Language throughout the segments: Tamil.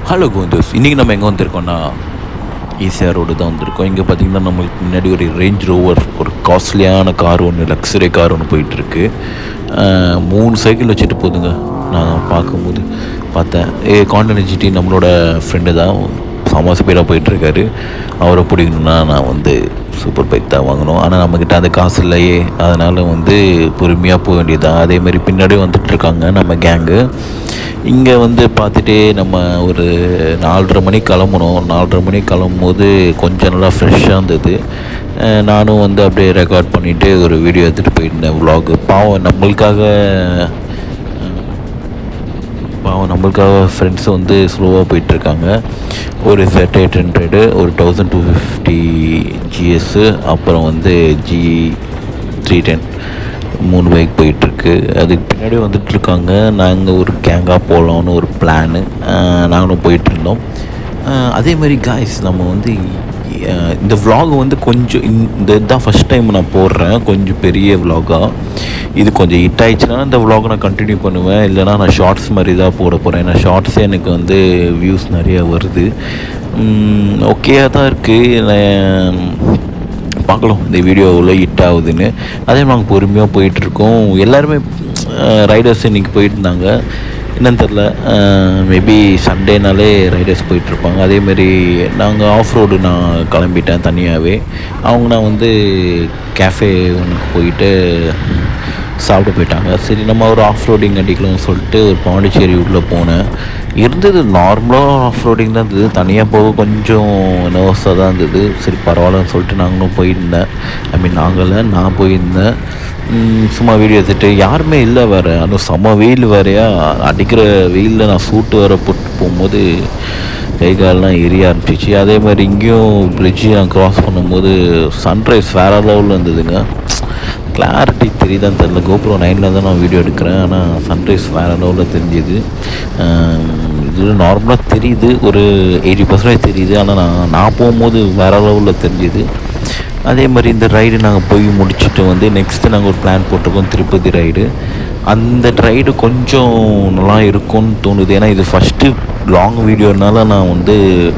ஹலோ கோந்தோஸ் இன்றைக்கி நம்ம எங்கே வந்திருக்கோம்னா ஈசிஆர் ரோடு தான் வந்திருக்கோம் இங்கே பார்த்தீங்கன்னா நம்மளுக்கு முன்னாடி ஒரு ரேஞ்ச் ரோவர் ஒரு காஸ்ட்லியான கார் ஒன்று லக்ஸரி கார் ஒன்று போயிட்டுருக்கு மூணு சைக்கிள் வச்சுட்டு போகுதுங்க நான் பார்க்கும்போது பார்த்தேன் ஏ கான்டன் ஜிடி நம்மளோட ஃப்ரெண்டு தான் செம ஸ்பீடாக போயிட்டுருக்காரு அவரை பிடிக்கணுன்னா நான் வந்து சூப்பர் பைக் தான் வாங்கணும் ஆனால் நம்மக்கிட்ட அந்த காசு இல்லையே அதனால் வந்து பொறுமையாக போக வேண்டியதுதான் அதேமாதிரி பின்னாடி வந்துட்டுருக்காங்க நம்ம கேங்கு இங்கே வந்து பார்த்துட்டே நம்ம ஒரு நாலரை மணி கிளம்பணும் நாலரை மணி கிளம்பும் போது கொஞ்சம் நல்லா ஃப்ரெஷ்ஷாக இருந்தது அஹ் நானும் வந்து அப்படியே ரெக்கார்ட் பண்ணிவிட்டு ஒரு வீடியோ எடுத்துகிட்டு போயிருந்தேன் vlog பாவம் நம்மளுக்காக பாவம் நம்மளுக்காக ஃப்ரெண்ட்ஸ் வந்து ஸ்லோவாக போயிட்டுருக்காங்க ஒரு செட் எயிட் ஹண்ட்ரடு ஒரு தௌசண்ட் டூ ஃபிஃப்டி ஜிஎஸ்ஸு அப்புறம் வந்து ஜி த்ரீ டென் மூணு பைக் போயிட்டுருக்கு அதுக்கு பின்னாடி வந்துட்டுருக்காங்க நாங்கள் ஒரு கேங்காக போகலான்னு ஒரு பிளானு நாங்களும் போயிட்டுருந்தோம் அதே மாதிரி காய்ஸ் நம்ம வந்து அஹ், இந்த vlog வந்து கொஞ்சம் இந்த- இந்த இதுதான் ஃபஸ்ட் டைம் நான் போடுறேன் கொஞ்சம் பெரிய vlog-ஆ இது கொஞ்சம் ஹிட் ஆயிடுச்சுன்னா இந்த vlog நான் கண்டினியூ பண்ணுவேன் இல்லைனா நான் ஷார்ட்ஸ் மாதிரி தான் போட போகிறேன் ஏன்னா ஷார்ட்ஸே எனக்கு வந்து வியூஸ் நிறையா வருது ஓகேயாக தான் இருக்குது பார்க்கலாம் இந்த வீடியோ எவ்வளோ ஹிட் ஆகுதுன்னு அதே மாதிரி நாங்கள் பொறுமையாக போயிட்டுருக்கோம் எல்லாருமே ரைடர்ஸ் இன்றைக்கி போயிட்டு இருந்தாங்க என்னன்னு தெரில மேபி சண்டேனாலே ரைடர்ஸ் போயிட்டுருப்பாங்க அதேமாரி நாங்கள் ஆஃப் ரோடு நான் கிளம்பிட்டேன் தனியாகவே அவங்க நான் வந்து கேஃபே ஒன்றுக்கு போயிட்டு சாப்பிட போயிட்டாங்க சரி நம்ம ஒரு ஆஃப் ரோடிங் அடிக்கலாம்னு சொல்லிட்டு ஒரு பாண்டிச்சேரி உள்ளே போனேன் இருந்தது நார்மலாக ஆஃப் ரோடிங் தான் இருந்தது தனியாக போக கொஞ்சம் நர்வஸாக தான் இருந்தது சரி பரவாயில்லன்னு சொல்லிட்டு நாங்களும் போயிருந்தேன் ஐ மீன் நாங்கள நான் போயிருந்தேன் ம், சும்மா வீடியோ எடுத்துட்டு யாருமே இல்லை வேறு அதுவும் செம வெயில் வேறையா அடிக்கிற வெயிலில் நான் சூட்டு வேற போட்டு போகும்போது கை காலெலாம் எரிய ஆரம்பிச்சிச்சு அதே மாதிரி இங்கேயும் பிரிட்ஜு நான் க்ராஸ் பண்ணும்போது சன்ரைஸ் வேறு லெவலில் இருந்ததுங்க கிளாரிட்டி தெரியுதான்னு தெரில கோப்ரோ நைனில் தான் நான் வீடியோ எடுக்கிறேன் ஆனால் சன்ரைஸ் வேறு லெவலில் தெரிஞ்சுது இது நார்மலாக தெரியுது ஒரு எயிட்டி பர்சன்டேஜ் தெரியுது ஆனால் நான் நான் போகும்போது வேறு லெவலில் தெரிஞ்சுது அதே மாதிரி இந்த ரைடு நாங்கள் போய் முடிச்சுட்டு வந்து நெக்ஸ்ட்டு நாங்கள் ஒரு பிளான் போட்டிருக்கோம் திருப்பதி ரைடு அந்த ரைடு கொஞ்சம் நல்லா இருக்கும்னு தோணுது ஏன்னா இது ஃபஸ்ட்டு லாங் வீடியோனால நான் வந்து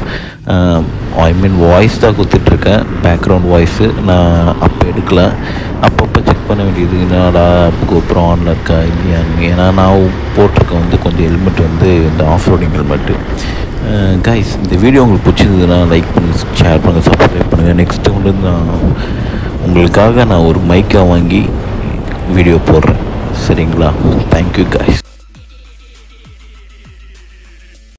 ஐ மீன் வாய்ஸ் தான் கொடுத்துட்ருக்கேன் பேக்ரவுண்ட் வாய்ஸு நான் அப்போ எடுக்கல அப்பப்போ செக் பண்ண வேண்டியது என்னடா கோப்ரோ ஆனில் இருக்கா இல்லையான்னு ஏன்னா நான் போட்டிருக்கேன் வந்து கொஞ்சம் ஹெல்மெட் வந்து இந்த ஆஃப் ரோடிங் ஹெல்மெட்டு கைஸ் இந்த வீடியோ உங்களுக்கு பிடிச்சிருந்ததுன்னா லைக் பண்ணுங்கள் ஷேர் பண்ணுங்கள் சப்ஸ்கிரைப் பண்ணுங்கள் நெக்ஸ்ட்டு வந்து நான் உங்களுக்காக நான் ஒரு மைக்கை வாங்கி வீடியோ போடுறேன் சரிங்களா தேங்க்யூ கைஸ்